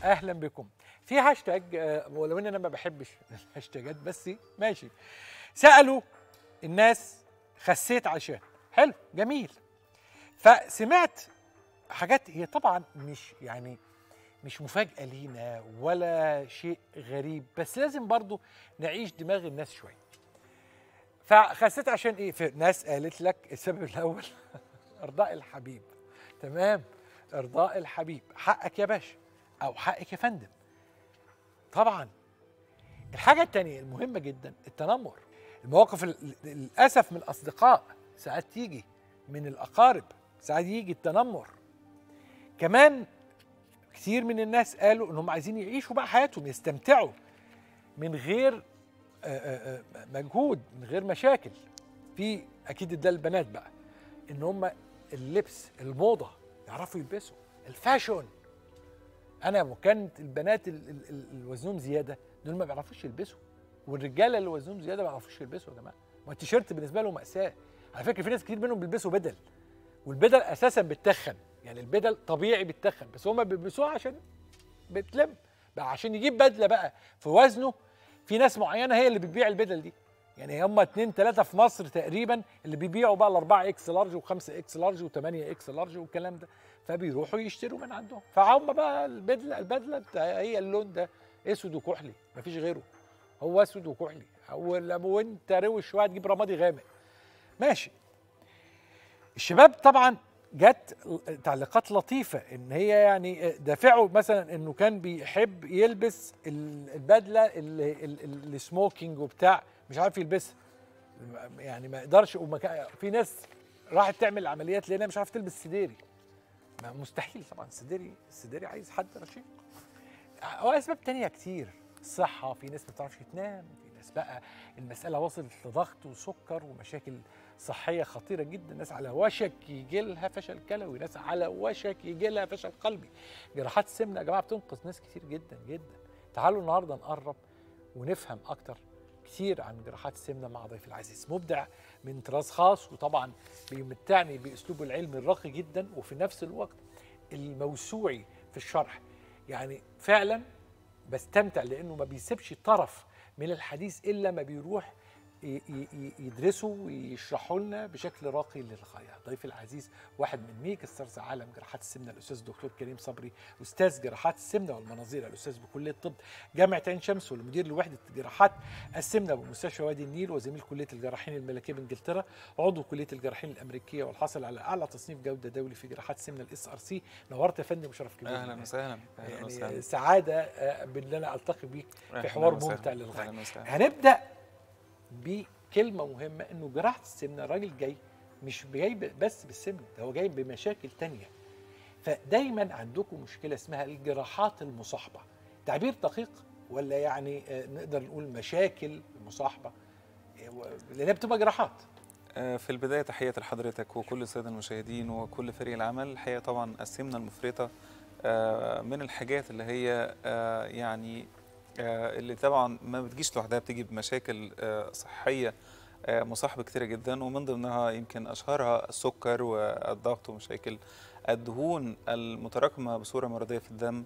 اهلا بكم في هاشتاج آه، ولو ان انا ما بحبش الهاشتاجات بس ماشي سالوا الناس خسيت عشان حلو جميل فسمعت حاجات هي طبعا مش يعني مش مفاجاه لينا ولا شيء غريب بس لازم برضو نعيش دماغ الناس شويه فخسيت عشان ايه في ناس قالت لك السبب الاول ارضاء الحبيب تمام ارضاء الحبيب حقك يا باشا او حقك يا فندم طبعا الحاجه التانية المهمه جدا التنمر المواقف ال- للاسف من الاصدقاء ساعات تيجي من الاقارب ساعات يجي التنمر كمان كتير من الناس قالوا انهم عايزين يعيشوا بقى حياتهم يستمتعوا من غير آه، آه، آه، مجهود من غير مشاكل في اكيد ده البنات بقى ان هم اللبس الموضه يعرفوا يلبسوا الفاشون انا وكانت البنات ال- ال- ال- اللي وزنهم زياده دول ما بيعرفوش يلبسوا والرجاله اللي وزنهم زياده ما بيعرفوش يلبسوا يا جماعه ما التيشيرت بالنسبه لهم ماساه على فكره في ناس كتير منهم بيلبسوا بدل والبدل اساسا بتتخن يعني البدل طبيعي بتتخن بس هم بيلبسوها عشان بتلم بقى عشان يجيب بدله بقى في وزنه في ناس معينه هي اللي بتبيع البدل دي يعني هم اتنين تلاته في مصر تقريبا اللي بيبيعوا بقى الاربعه اكس لارج وخمسه اكس لارج وثمانيه اكس لارج والكلام ده فبيروحوا يشتروا من عندهم فهم بقى البدله البدله بتاع هي اللون ده اسود وكحلي مفيش غيره هو اسود وكحلي او لو انت روش شويه تجيب رمادي غامق ماشي الشباب طبعا جت تعليقات لطيفه ان هي يعني دافعه مثلا انه كان بيحب يلبس ال- البدله ال- ال- السموكينج وبتاع مش عارف يلبسها يعني ما يقدرش وما كان- في ناس راحت تعمل عمليات لانها مش عارفه تلبس سديري ما مستحيل طبعا السديري السديري عايز حد رشيق واسباب تانية كتير الصحه في ناس ما بتعرفش تنام في ناس بقى المساله وصلت لضغط وسكر ومشاكل صحيه خطيره جدا ناس على وشك يجي لها فشل كلوي ناس على وشك يجي لها فشل قلبي جراحات السمنه يا جماعه بتنقذ ناس كتير جدا جدا تعالوا النهارده نقرب ونفهم اكتر كتير عن جراحات السمنه مع ضيفي العزيز مبدع من طراز خاص وطبعا بيمتعني باسلوبه العلمي الراقي جدا وفي نفس الوقت الموسوعي في الشرح يعني فعلا بستمتع لانه ما بيسيبش طرف من الحديث الا ما بيروح ي- ي- ي- يدرسوا ويشرحوا لنا بشكل راقي للغايه. ضيفي العزيز واحد من ميك ستارز عالم جراحات السمنه الاستاذ الدكتور كريم صبري استاذ جراحات السمنه والمناظير الاستاذ بكليه الطب جامعه عين شمس والمدير لوحده جراحات السمنه بمستشفى وادي النيل وزميل كليه الجراحين الملكيه بانجلترا عضو كليه الجراحين الامريكيه والحاصل على اعلى تصنيف جوده دولي في جراحات السمنه الاس ار سي نورت يا فندم شرف كبير اهلا وسهلا اهلا يعني وسهلا سعاده آه، بان انا التقي بيك في أهلاً حوار وسهلاً. ممتع للغايه اهلا وسهلا هنبدا بكلمه مهمه انه جراحه السمنه الراجل جاي مش جاي ب- بس بالسمنه ده هو جاي بمشاكل تانية فدايما عندكم مشكله اسمها الجراحات المصاحبه تعبير دقيق ولا يعني آه، نقدر نقول مشاكل مصاحبه آه، و- لانها بتبقى جراحات آه، في البدايه تحيه لحضرتك وكل الساده المشاهدين وكل فريق العمل الحقيقه طبعا السمنه المفرطه آه، من الحاجات اللي هي آه، يعني آه، اللي طبعا ما بتجيش لوحدها بتيجي بمشاكل آه، صحيه آه، مصاحبه كتيره جدا ومن ضمنها يمكن اشهرها السكر والضغط ومشاكل الدهون المتراكمه بصوره مرضيه في الدم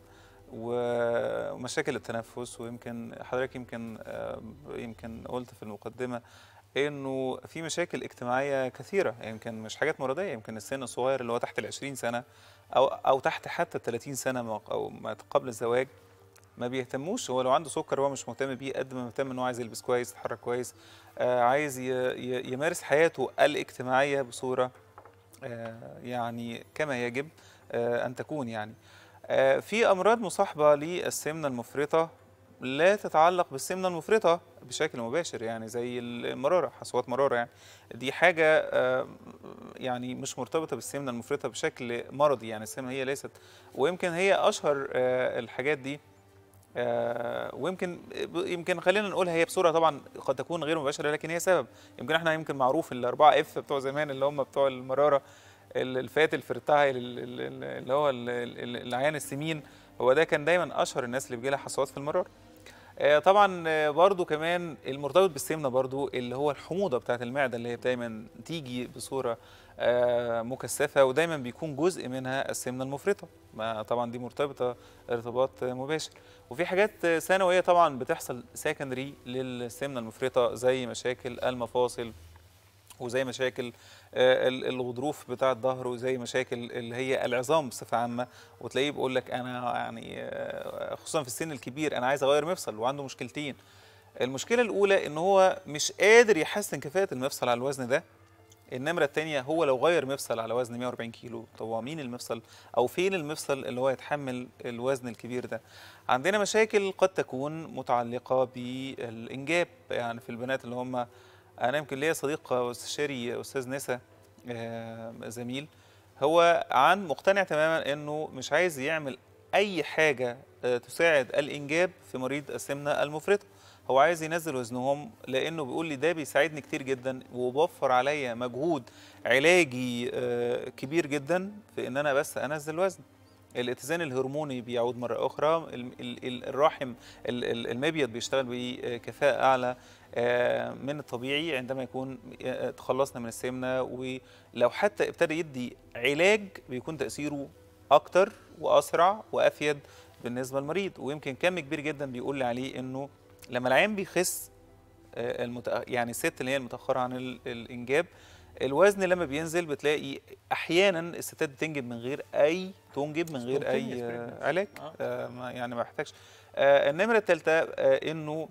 و- ومشاكل التنفس ويمكن حضرتك يمكن آه، يمكن قلت في المقدمه انه في مشاكل اجتماعيه كثيره يمكن مش حاجات مرضيه يمكن السن الصغير اللي هو تحت ال 20 سنه او او تحت حتى ال 30 سنه ما- او ما قبل الزواج ما بيهتموش هو لو عنده سكر هو مش مهتم بيه قد ما مهتم ان هو عايز يلبس كويس يتحرك كويس آه عايز ي- ي- يمارس حياته الاجتماعيه بصوره آه يعني كما يجب آه ان تكون يعني آه في امراض مصاحبه للسمنه المفرطه لا تتعلق بالسمنه المفرطه بشكل مباشر يعني زي المراره حصوات مراره يعني دي حاجه آه، يعني مش مرتبطه بالسمنه المفرطه بشكل مرضي يعني السمنه هي ليست ويمكن هي اشهر آه، الحاجات دي آه، ويمكن يمكن خلينا نقولها هي بصوره طبعا قد تكون غير مباشره لكن هي سبب يمكن احنا يمكن معروف الاربعه اف بتوع زمان اللي هم بتوع المراره ال- الفات الفرتايل ال- ال- ال- اللي هو ال- ال- العيان السمين هو ده كان دايما اشهر الناس اللي بيجي لها حصوات في المراره آه، طبعا آه، برضو كمان المرتبط بالسمنه برضو اللي هو الحموضه بتاعت المعده اللي هي دايما تيجي بصوره آه، مكثفه ودايما بيكون جزء منها السمنه المفرطه ما طبعا دي مرتبطه ارتباط مباشر وفي حاجات ثانويه طبعا بتحصل سكندري للسمنه المفرطه زي مشاكل المفاصل وزي مشاكل آه، ال- الغضروف بتاع الظهر وزي مشاكل اللي هي العظام بصفه عامه وتلاقيه بيقول لك انا يعني آه، خصوصا في السن الكبير انا عايز اغير مفصل وعنده مشكلتين المشكله الاولى ان هو مش قادر يحسن كفاءه المفصل على الوزن ده النمرة التانية هو لو غير مفصل على وزن 140 كيلو طب هو مين المفصل أو فين المفصل اللي هو يتحمل الوزن الكبير ده عندنا مشاكل قد تكون متعلقة بالإنجاب يعني في البنات اللي هم أنا يمكن ليا صديق استشاري أستاذ نسا آه، زميل هو عن مقتنع تماما إنه مش عايز يعمل أي حاجة آه، تساعد الإنجاب في مريض السمنة المفرطة هو عايز ينزل وزنهم لانه بيقول لي ده بيساعدني كتير جدا وبوفر عليا مجهود علاجي آه، كبير جدا في ان انا بس انزل وزن الاتزان الهرموني بيعود مره اخرى ال- ال- ال- الرحم ال- ال- المبيض بيشتغل بكفاءه اعلى آه، من الطبيعي عندما يكون آه، تخلصنا من السمنه ولو حتى ابتدى يدي علاج بيكون تاثيره اكتر واسرع وافيد بالنسبه للمريض ويمكن كم كبير جدا بيقول لي عليه انه لما العيان بيخس آه، المتأ... يعني الست اللي هي المتاخره عن ال... الانجاب الوزن لما بينزل بتلاقي احيانا الستات بتنجب من غير اي تنجب من غير اي Spontaneous آه، pregnancy. علاج آه. آه، ما- يعني ما بحتاجش آه، النمره الثالثه آه، انه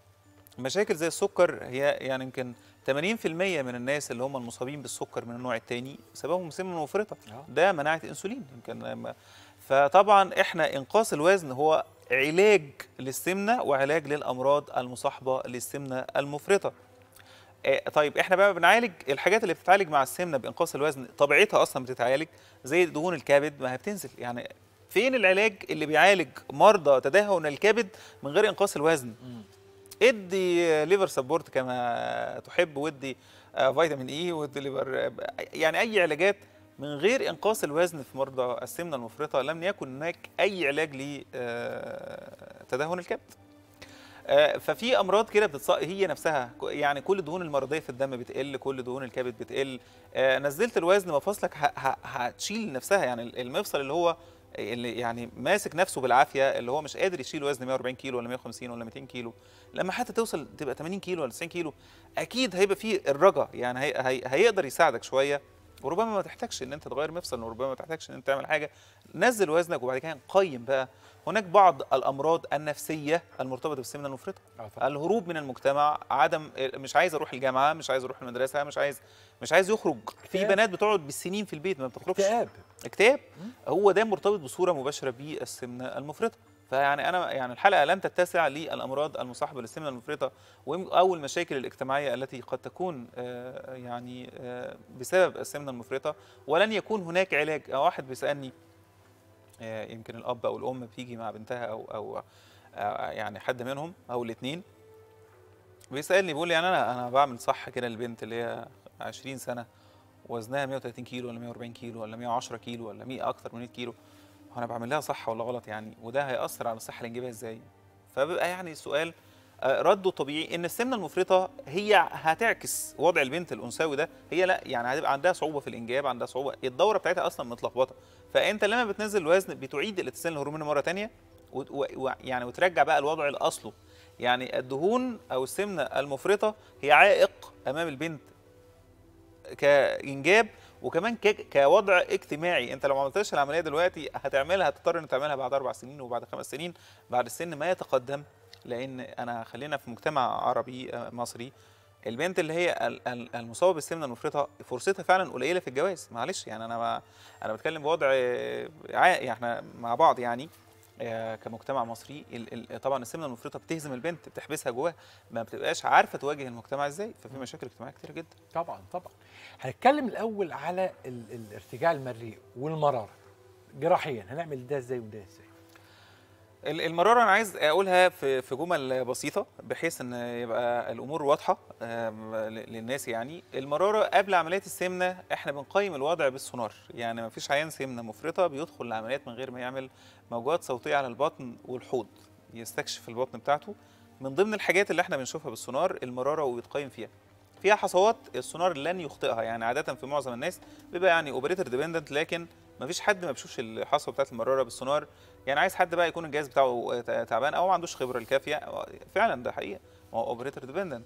مشاكل زي السكر هي يعني يمكن 80% من الناس اللي هم المصابين بالسكر من النوع الثاني سببهم سمنه مفرطه آه. ده مناعه انسولين يمكن ما- فطبعا احنا انقاص الوزن هو علاج للسمنه وعلاج للامراض المصاحبه للسمنه المفرطه آه، طيب احنا بقى بنعالج الحاجات اللي بتتعالج مع السمنه بانقاص الوزن طبيعتها اصلا بتتعالج زي دهون الكبد ما هي بتنزل يعني فين العلاج اللي بيعالج مرضى تدهن الكبد من غير انقاص الوزن مم. ادي ليفر سبورت كما تحب وادي آه، فيتامين اي وادي ليفر آه، يعني اي علاجات من غير انقاص الوزن في مرضى السمنه المفرطه لم يكن هناك اي علاج لتدهن الكبد آه، ففي امراض كده بتتص... هي نفسها ك- يعني كل الدهون المرضيه في الدم بتقل كل دهون الكبد بتقل آه، نزلت الوزن مفاصلك ه... ه... هتشيل نفسها يعني المفصل اللي هو اللي يعني ماسك نفسه بالعافيه اللي هو مش قادر يشيل وزن 140 كيلو ولا 150 ولا 200 كيلو لما حتى توصل تبقى 80 كيلو ولا 90 كيلو اكيد هيبقى فيه الرجا يعني هي... هي... هيقدر يساعدك شويه وربما ما تحتاجش ان انت تغير مفصل وربما ما تحتاجش ان انت تعمل حاجه نزل وزنك وبعد كده نقيم بقى هناك بعض الامراض النفسيه المرتبطه بالسمنه المفرطه آه طبعاً. الهروب من المجتمع عدم مش عايز اروح الجامعه مش عايز اروح المدرسه مش عايز مش عايز يخرج في اكتئاب. بنات بتقعد بالسنين في البيت ما بتخرجش اكتئاب اكتئاب هو ده مرتبط بصوره مباشره بالسمنه المفرطه فيعني انا يعني الحلقه لم تتسع للامراض المصاحبه للسمنه المفرطه او المشاكل الاجتماعيه التي قد تكون آه، يعني آه، بسبب السمنه المفرطه ولن يكون هناك علاج آه، واحد بيسالني آه، يمكن الاب او الام بتيجي مع بنتها او او آه، يعني حد منهم او الاثنين بيسالني بيقول لي يعني انا انا بعمل صح كده البنت اللي هي 20 سنه وزنها 130 كيلو ولا 140 كيلو ولا 110 كيلو ولا 100 اكتر من 100 كيلو هو انا بعمل لها صح ولا غلط يعني وده هياثر على الصحه الانجابيه ازاي فبيبقى يعني السؤال آه، رده طبيعي ان السمنه المفرطه هي هتعكس وضع البنت الانثوي ده هي لا يعني هتبقى عندها صعوبه في الانجاب عندها صعوبه الدوره بتاعتها اصلا متلخبطه فانت لما بتنزل الوزن بتعيد الاتزان الهرموني مره تانية وت- و- و- يعني وترجع بقى الوضع الاصله يعني الدهون او السمنه المفرطه هي عائق امام البنت كانجاب وكمان ك- كوضع اجتماعي انت لو ما عملتش العمليه دلوقتي هتعملها هتضطر ان تعملها بعد اربع سنين وبعد خمس سنين بعد السن ما يتقدم لان انا خلينا في مجتمع عربي آه، مصري البنت اللي هي ال- ال- المصابه بالسمنه المفرطه فرصتها فعلا قليله في الجواز معلش يعني انا ما انا بتكلم بوضع آه، عا- يعني احنا مع بعض يعني آه، كمجتمع مصري ال- ال- طبعا السمنه المفرطه بتهزم البنت بتحبسها جواها ما بتبقاش عارفه تواجه المجتمع ازاي ففي مشاكل اجتماعيه كتير جدا طبعا طبعا هنتكلم الاول على ال- الارتجاع المريء والمراره جراحيا هنعمل ده ازاي وده ازاي ال- المرارة أنا عايز أقولها في في جمل بسيطة بحيث إن يبقى الأمور واضحة آم، ل- للناس يعني المرارة قبل عملية السمنة إحنا بنقيم الوضع بالسونار يعني مفيش عيان سمنة مفرطة بيدخل العمليات من غير ما يعمل موجات صوتية على البطن والحوض يستكشف البطن بتاعته من ضمن الحاجات اللي إحنا بنشوفها بالسونار المرارة وبيتقيم فيها فيها حصوات السونار لن يخطئها يعني عاده في معظم الناس بيبقى يعني اوبريتور ديبندنت لكن ما فيش حد ما بيشوفش الحصوه بتاعت المراره بالسونار يعني عايز حد بقى يكون الجهاز بتاعه تعبان او ما عندوش خبره الكافيه فعلا ده حقيقه ما هو اوبريتور ديبندنت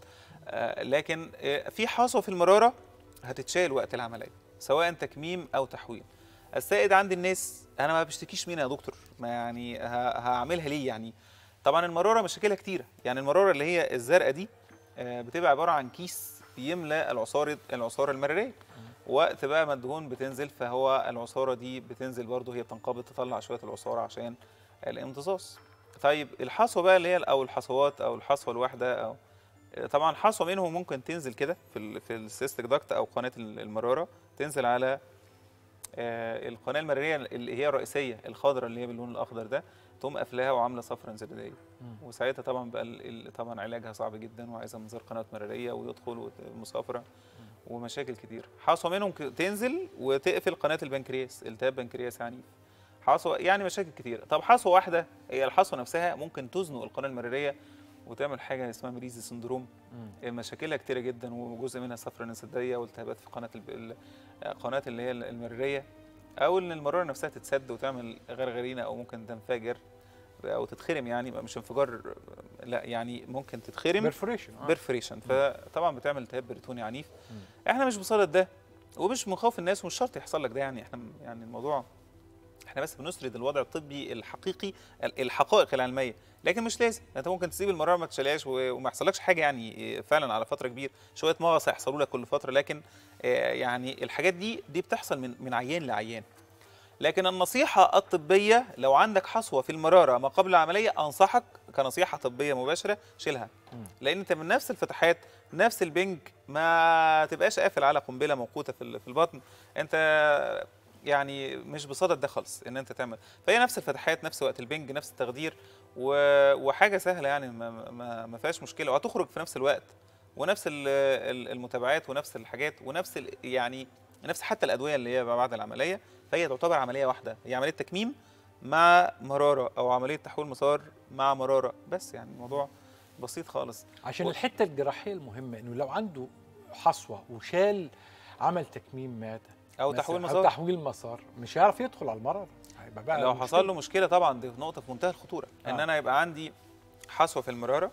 لكن آه، في حصوه في المراره هتتشال وقت العمليه سواء تكميم او تحويل السائد عند الناس انا ما بشتكيش منها يا دكتور ما يعني ه- هعملها ليه يعني طبعا المراره مشاكلها كتيره يعني المراره اللي هي الزرقاء دي آه، بتبقى عباره عن كيس بيملى العصاره العصاره المراريه وقت بقى ما الدهون بتنزل فهو العصاره دي بتنزل برضه هي بتنقبض تطلع شويه العصاره عشان الامتصاص طيب الحصوه بقى اللي هي او الحصوات او الحصوه الواحده او طبعا حصوه منهم ممكن تنزل كده في ال في السيستك داكت او قناه المراره تنزل على آه، القناه المراريه اللي هي الرئيسيه الخضراء اللي هي باللون الاخضر ده تقوم قافلاها وعامله صفرة انسداديه مم. وساعتها طبعا بقى ال- ال- طبعا علاجها صعب جدا وعايزه منظار قناه مراريه ويدخل ومسافره ومشاكل كتير حصوه منهم ك- تنزل وتقفل قناه البنكرياس التهاب بنكرياس عنيف حصوه يعني مشاكل كتير طب حصوه واحده هي الحصوه نفسها ممكن تزنق القناه المراريه وتعمل حاجه اسمها مريزي سندروم مم. مشاكلها كتيره جدا وجزء منها صفرة انسداديه والتهابات في قناه الب... ال- قناه اللي هي المراريه او ان المراره نفسها تتسد وتعمل غرغرينه او ممكن تنفجر او تتخرم يعني مش انفجار لا يعني ممكن تتخرم بيرفوريشن بيرفريشن فطبعا بتعمل التهاب بريتوني عنيف مم. احنا مش بصدد ده ومش من خوف الناس ومش شرط يحصل لك ده يعني احنا يعني الموضوع احنا بس بنسرد الوضع الطبي الحقيقي ال- الحقائق العلميه لكن مش لازم انت ممكن تسيب المراره ما تشيلهاش و- وما يحصلكش حاجه يعني فعلا على فتره كبيره شويه مغص هيحصلوا لك كل فتره لكن آه، يعني الحاجات دي دي بتحصل من من عيان لعيان لكن النصيحة الطبية لو عندك حصوة في المرارة ما قبل العملية أنصحك كنصيحة طبية مباشرة شيلها مم. لأن أنت من نفس الفتحات نفس البنج ما تبقاش قافل على قنبلة موقوتة في ال- في البطن أنت يعني مش بصدد ده خالص ان انت تعمل فهي نفس الفتحات نفس وقت البنج نفس التخدير و... وحاجه سهله يعني ما, ما, ما فيهاش مشكله وهتخرج في نفس الوقت ونفس ال- ال- المتابعات ونفس الحاجات ونفس ال- يعني نفس حتى الادويه اللي هي بعد العمليه فهي تعتبر عمليه واحده هي عمليه تكميم مع مراره او عمليه تحويل مسار مع مراره بس يعني الموضوع بسيط خالص عشان و- الحته الجراحيه المهمه انه لو عنده حصوه وشال عمل تكميم معده او مثلاً، تحويل او مسار تحويل مسار مش هيعرف يدخل على المرض هيبقى بقى لو مشكلة. حصل له مشكله طبعا دي نقطه في منتهى الخطوره آه. ان آه. انا يبقى عندي حصوه في المراره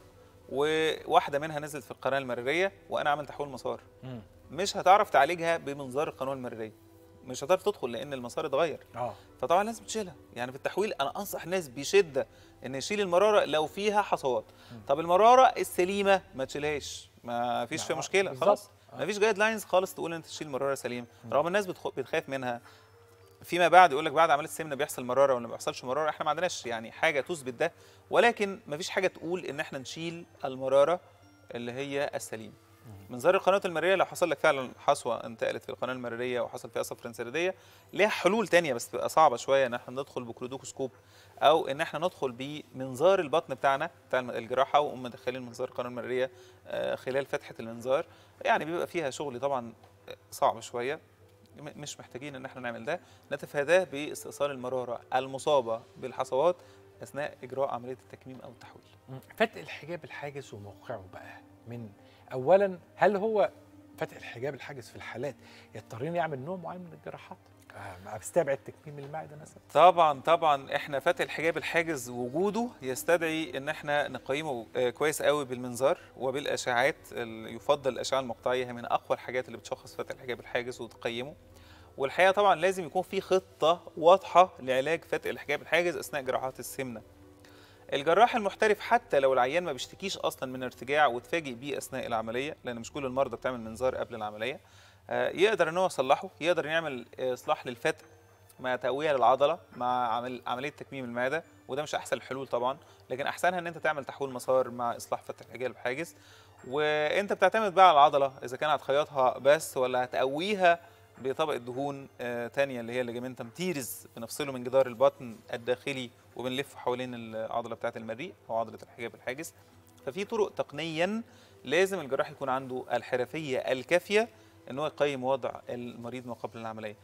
وواحده منها نزلت في القناه المراريه وانا عامل تحويل مسار مم. مش هتعرف تعالجها بمنظار القناه المراريه مش هتعرف تدخل لان المسار اتغير اه فطبعا لازم تشيلها يعني في التحويل انا انصح الناس بشده ان يشيل المراره لو فيها حصوات طب المراره السليمه ما تشيلهاش ما فيش فيها آه، مشكله بالظبط. خلاص آه. ما فيش جايد لاينز خالص تقول انت تشيل مراره سليمه رغم الناس بتخ... بتخاف منها فيما بعد يقول لك بعد عمليه السمنه بيحصل مراره ولا ما بيحصلش مراره احنا ما عندناش يعني حاجه تثبت ده ولكن ما فيش حاجه تقول ان احنا نشيل المراره اللي هي السليمه منظار القناه المراريه لو حصل لك فعلا حصوه انتقلت في القناه المراريه وحصل فيها صفرة انسداديه ليها حلول تانية بس تبقى صعبه شويه ان احنا ندخل بكلودوكوسكوب او ان احنا ندخل بمنظار البطن بتاعنا بتاع الجراحه ونقوم مدخلين منظار القناه المراريه آه، خلال فتحه المنظار يعني بيبقى فيها شغل طبعا صعب شويه م- مش محتاجين ان احنا نعمل ده نتفاداه باستئصال المراره المصابه بالحصوات اثناء اجراء عمليه التكميم او التحويل مم. فتح الحجاب الحاجز وموقعه بقى من اولا هل هو فتح الحجاب الحاجز في الحالات يضطرين يعمل نوع معين من الجراحات آه، بستبعد تكميم المعده مثلا طبعا طبعا احنا فتح الحجاب الحاجز وجوده يستدعي ان احنا نقيمه آه، كويس قوي بالمنظار وبالاشعاعات ال- يفضل الاشعه المقطعيه هي من اقوى الحاجات اللي بتشخص فتح الحجاب الحاجز وتقيمه والحقيقه طبعا لازم يكون في خطه واضحه لعلاج فتح الحجاب الحاجز اثناء جراحات السمنه الجراح المحترف حتى لو العيان ما بيشتكيش اصلا من ارتجاع وتفاجئ بيه اثناء العمليه لان مش كل المرضى بتعمل منظار قبل العمليه آه، يقدر ان هو يصلحه يقدر يعمل آه، اصلاح للفتح مع تقويه للعضله مع عمل عمليه تكميم المعده وده مش احسن الحلول طبعا لكن احسنها ان انت تعمل تحويل مسار مع اصلاح فتح الحجاب الحاجز وانت بتعتمد بقى على العضله اذا كان هتخيطها بس ولا هتقويها بطبقه دهون آه تانية اللي هي الليجامنتم تيرز بنفصله من جدار البطن الداخلي وبنلفه حوالين العضله بتاعه المريء او عضله الحجاب الحاجز ففي طرق تقنيا لازم الجراح يكون عنده الحرفيه الكافيه ان هو يقيم وضع المريض ما قبل العمليه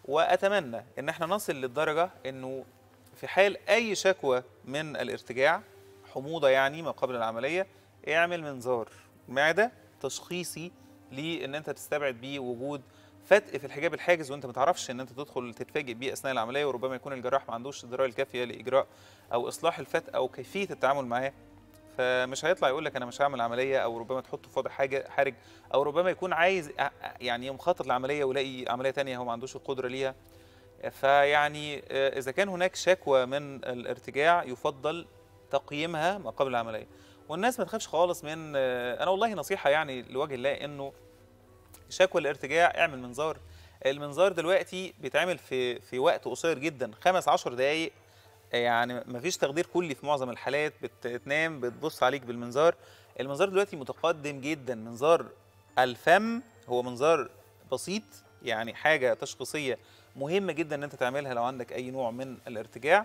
واتمنى ان احنا نصل للدرجه انه في حال اي شكوى من الارتجاع حموضه يعني ما قبل العمليه اعمل منظار معده تشخيصي لان انت تستبعد بيه وجود فتق في الحجاب الحاجز وانت ما تعرفش ان انت تدخل تتفاجئ بيه اثناء العمليه وربما يكون الجراح ما عندوش الدرايه الكافيه لاجراء او اصلاح الفتق او كيفيه التعامل معاه فمش هيطلع يقول لك انا مش هعمل عمليه او ربما تحطه في وضع حاجه حرج او ربما يكون عايز أ- يعني مخطط لعمليه ويلاقي عمليه تانية هو ما عندوش القدره ليها فيعني آه، اذا كان هناك شكوى من الارتجاع يفضل تقييمها ما قبل العمليه والناس ما تخافش خالص من آه، انا والله نصيحه يعني لوجه الله انه شكوى الارتجاع اعمل منظار المنظار دلوقتي بيتعمل في في وقت قصير جدا خمس عشر دقايق يعني مفيش تخدير كلي في معظم الحالات بتنام بتبص عليك بالمنظار المنظار دلوقتي متقدم جدا منظار الفم هو منظار بسيط يعني حاجه تشخيصيه مهمه جدا ان انت تعملها لو عندك اي نوع من الارتجاع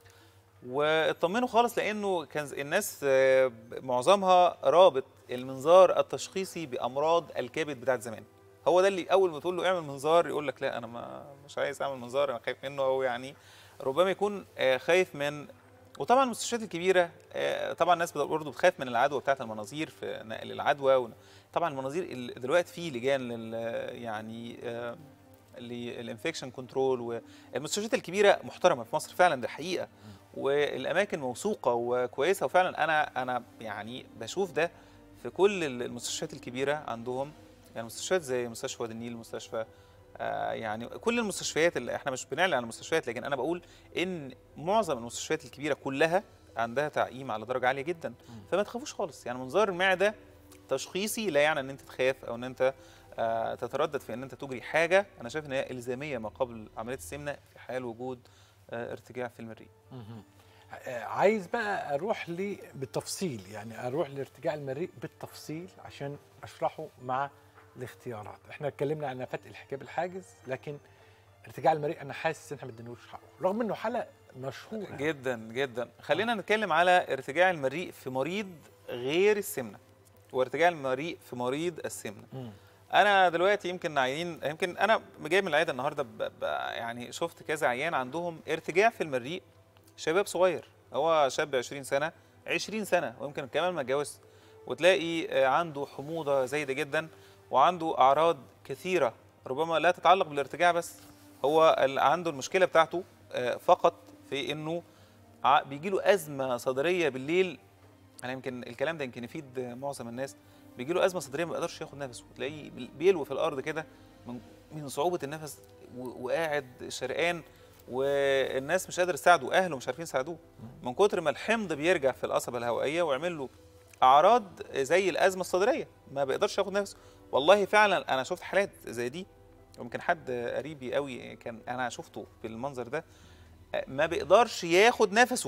واطمنوا خالص لانه كان الناس آه، معظمها رابط المنظار التشخيصي بامراض الكبد بتاعت زمان هو ده اللي اول ما تقول له اعمل منظار يقول لك لا انا ما مش عايز اعمل منظار انا خايف منه او يعني ربما يكون آه، خايف من وطبعا المستشفيات الكبيره آه، طبعا الناس برضه بتخاف من العدوى بتاعت المناظير في نقل العدوى ون- طبعا المناظير ال- دلوقتي في لجان لل يعني آه، للانفكشن كنترول والمستشفيات الكبيره محترمه في مصر فعلا ده حقيقه والاماكن موثوقه وكويسه وفعلا انا انا يعني بشوف ده في كل المستشفيات الكبيره عندهم يعني مستشفيات زي مستشفى وادي النيل مستشفى آه يعني كل المستشفيات اللي احنا مش بنعلن عن المستشفيات لكن انا بقول ان معظم المستشفيات الكبيره كلها عندها تعقيم على درجه عاليه جدا فما تخافوش خالص يعني منظار المعده تشخيصي لا يعني ان انت تخاف او ان انت آه تتردد في ان انت تجري حاجه انا شايف ان هي الزاميه ما قبل عمليه السمنه في حال وجود آه ارتجاع في المريء آه، عايز بقى اروح لي بالتفصيل يعني اروح لارتجاع المريء بالتفصيل عشان اشرحه مع الاختيارات احنا اتكلمنا عن فتق الحجاب الحاجز لكن ارتجاع المريء انا حاسس ان احنا ما اديناهوش حقه رغم انه حلقه مشهوره جدا جدا خلينا نتكلم على ارتجاع المريء في مريض غير السمنه وارتجاع المريء في مريض السمنه مم. انا دلوقتي يمكن عيانين يمكن انا جاي من العياده النهارده ب... ب... يعني شفت كذا عيان عندهم ارتجاع في المريء شباب صغير هو شاب 20 سنه 20 سنه ويمكن كمان ما اتجوزش وتلاقي آه، عنده حموضه زايده جدا وعنده اعراض كثيره ربما لا تتعلق بالارتجاع بس هو ال- عنده المشكله بتاعته آه، فقط في انه بيجي له ازمه صدريه بالليل انا يمكن الكلام ده يمكن يفيد معظم الناس بيجي له ازمه صدريه ما بيقدرش ياخد نفسه تلاقيه بيلوي في الارض كده من من صعوبه النفس و- وقاعد شرقان والناس مش قادره تساعده اهله مش عارفين يساعدوه من كتر ما الحمض بيرجع في القصبه الهوائيه ويعمل له اعراض زي الازمه الصدريه ما بيقدرش ياخد نفسه والله فعلا انا شفت حالات زي دي يمكن حد قريبي قوي كان انا شفته بالمنظر ده ما بيقدرش ياخد نفسه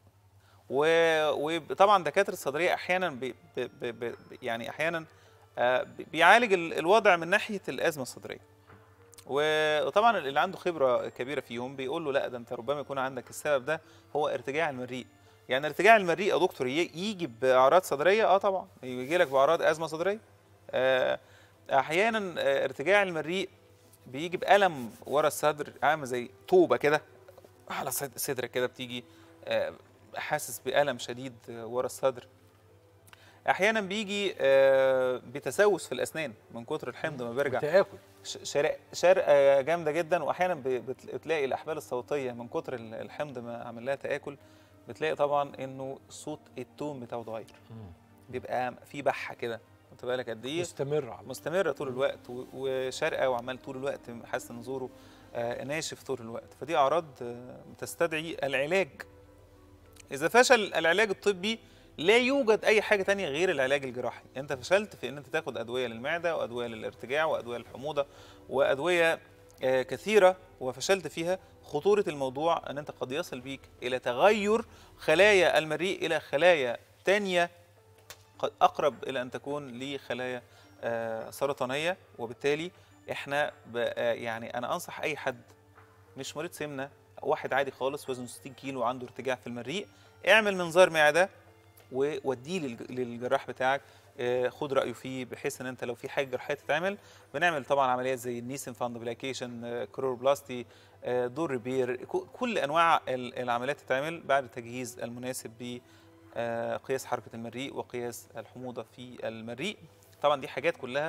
و- وطبعا دكاتره الصدريه احيانا بي بي بي بي يعني احيانا آه، بي- بيعالج ال- الوضع من ناحيه الازمه الصدريه و- وطبعا اللي عنده خبره كبيره فيهم بيقول له لا ده انت ربما يكون عندك السبب ده هو ارتجاع المريء يعني ارتجاع المريء يا دكتور ي- يجي باعراض صدريه اه طبعا يجي لك باعراض ازمه صدريه آه، احيانا آه، ارتجاع المريء بيجي بالم ورا الصدر عامل زي طوبه كده على صد- صدرك كده بتيجي آه، حاسس بألم شديد آه، ورا الصدر احيانا بيجي آه، بتسوس في الاسنان من كتر الحمض ما بيرجع تاكل ش- شرق شرقه جامده جدا واحيانا ب- بت- بتلاقي الاحبال الصوتيه من كتر ال- الحمض ما عمل لها تاكل بتلاقي طبعا انه صوت التون بتاعه اتغير بيبقى في بحه كده خدت بالك قد ايه مستمر على مستمره طول الوقت و- وشارقه وعمال طول الوقت حاسس ان زوره آه، ناشف طول الوقت فدي اعراض آه، تستدعي العلاج اذا فشل العلاج الطبي لا يوجد اي حاجه تانية غير العلاج الجراحي انت فشلت في ان انت تاخد ادويه للمعده وادويه للارتجاع وادويه للحموضه وادويه آه، كثيره وفشلت فيها خطوره الموضوع ان انت قد يصل بيك الى تغير خلايا المريء الى خلايا تانية قد اقرب الى ان تكون لخلايا آه، سرطانيه وبالتالي احنا ب- آه، يعني انا انصح اي حد مش مريض سمنه واحد عادي خالص وزنه 60 كيلو وعنده ارتجاع في المريء اعمل منظار معده ووديه للج- للجراح بتاعك آه، خد رايه فيه بحيث ان انت لو في حاجه جراحيه تتعمل بنعمل طبعا عمليات زي النيسن فاندبلايكيشن كروربلاستي آه، دور ريبير ك- كل انواع ال- العمليات تتعمل بعد التجهيز المناسب بقياس حركه المريء وقياس الحموضه في المريء طبعا دي حاجات كلها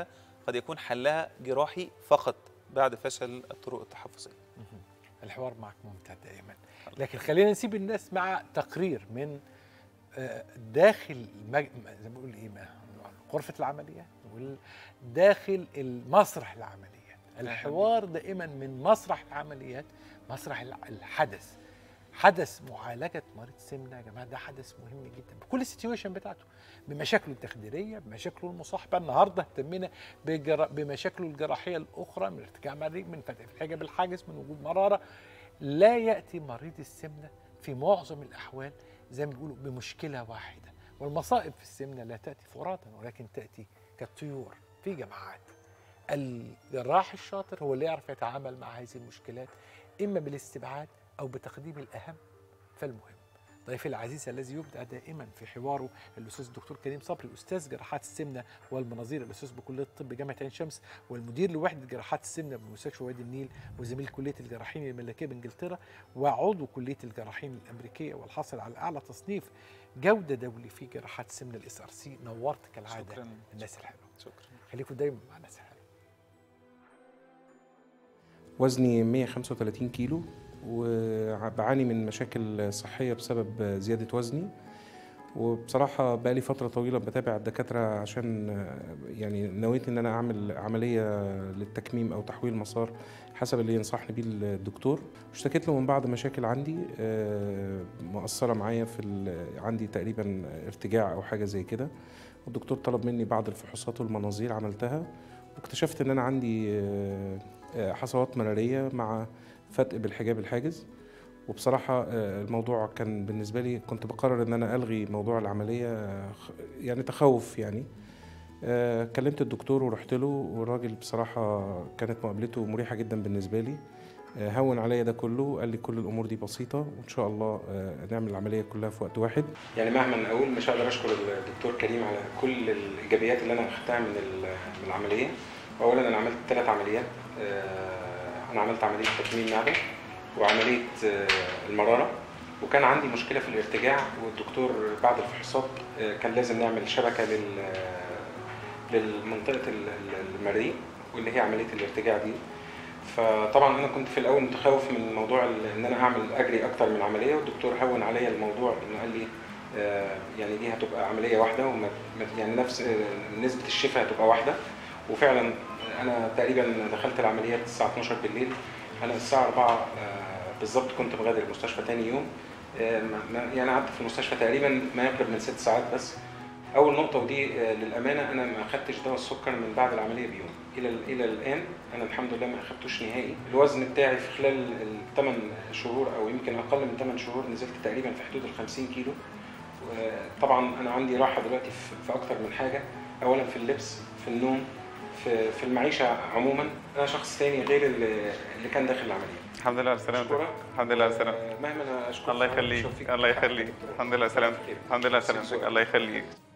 قد يكون حلها جراحي فقط بعد فشل الطرق التحفظيه الحوار معك ممتع دائما لكن خلينا نسيب الناس مع تقرير من آه، داخل المج... زي ما بقول ايه ما- غرفه العمليات وداخل المسرح العمليات الحوار دائما من مسرح العمليات مسرح الع- الحدث حدث معالجه مريض سمنه يا جماعه ده حدث مهم جدا بكل السيتويشن بتاعته بمشاكله التخديريه بمشاكله المصاحبه النهارده اهتمينا بجرا... بمشاكله الجراحيه الاخرى من ارتجاع مريء من فتح الحجاب الحاجز من وجود مراره لا ياتي مريض السمنه في معظم الاحوال زي ما بيقولوا بمشكله واحده والمصائب في السمنه لا تاتي فرادى ولكن تاتي كالطيور في جماعات الجراح الشاطر هو اللي يعرف يتعامل مع هذه المشكلات اما بالاستبعاد او بتقديم الاهم فالمهم ضيفي العزيز الذي يبدع دائما في حواره الاستاذ الدكتور كريم صبري استاذ جراحات السمنه والمناظير الاستاذ بكليه الطب جامعه عين شمس والمدير لوحده جراحات السمنه بمستشفى وادي النيل وزميل كليه الجراحين الملكيه بانجلترا وعضو كليه الجراحين الامريكيه والحاصل على اعلى تصنيف جوده دولي في جراحات السمنه الاس ار سي نورت كالعاده شكرا الناس الحلوه شكرا خليكم دايما مع الناس الحلوه وزني 135 كيلو وبعاني من مشاكل صحية بسبب زيادة وزني وبصراحة بقالي فترة طويلة بتابع الدكاترة عشان يعني نويت إن أنا أعمل عملية للتكميم أو تحويل مسار حسب اللي ينصحني بيه الدكتور اشتكيت له من بعض مشاكل عندي آه، مؤثرة معايا في ال- عندي تقريبا ارتجاع أو حاجة زي كده والدكتور طلب مني بعض الفحوصات والمناظير عملتها واكتشفت إن أنا عندي آه، آه، حصوات مرارية مع فتق بالحجاب الحاجز وبصراحة آه، الموضوع كان بالنسبة لي كنت بقرر إن أنا ألغي موضوع العملية آه، خ- يعني تخوف يعني آه، كلمت الدكتور ورحت له والراجل بصراحة كانت مقابلته مريحة جدا بالنسبة لي آه، هون عليا ده كله قال لي كل الأمور دي بسيطة وإن شاء الله آه، نعمل العملية كلها في وقت واحد يعني مهما أقول مش هقدر أشكر الدكتور كريم على كل الإيجابيات اللي أنا أخدتها من ال- من العملية أولا أنا عملت ثلاث عمليات آه، أنا عملت عملية تكميم معدة وعملية آه، المرارة وكان عندي مشكلة في الارتجاع والدكتور بعد الفحوصات آه، كان لازم نعمل شبكة لل للمنطقة ال- ال- المريء واللي هي عملية الارتجاع دي فطبعا انا كنت في الاول متخوف من موضوع ال- ان انا اعمل اجري اكتر من عمليه والدكتور هون عليا الموضوع انه قال لي آه، يعني دي هتبقى عمليه واحده وما ما- يعني نفس آه، نسبه الشفاء هتبقى واحده وفعلا انا تقريبا دخلت العمليات الساعه 12 بالليل انا الساعه 4 آه، بالظبط كنت بغادر المستشفى تاني يوم آه، ما- ما- يعني قعدت في المستشفى تقريبا ما يقرب من ست ساعات بس اول نقطه ودي آه، للامانه انا ما اخدتش دواء السكر من بعد العمليه بيوم الى الى الان انا الحمد لله ما اخدتوش نهائي الوزن بتاعي في خلال الثمان شهور او يمكن اقل من 8 شهور نزلت تقريبا في حدود ال 50 كيلو طبعا انا عندي راحه دلوقتي في في اكتر من حاجه اولا في اللبس في النوم في في المعيشه عموما انا شخص تاني غير اللي اللي كان داخل العمليه الحمد لله على سلامتك أشكرك. الحمد لله على سلامتك آه، مهما انا اشكرك الله يخليك الله يخليك الحمد لله على سلامتك الحمد لله على سلامتك الله يخليك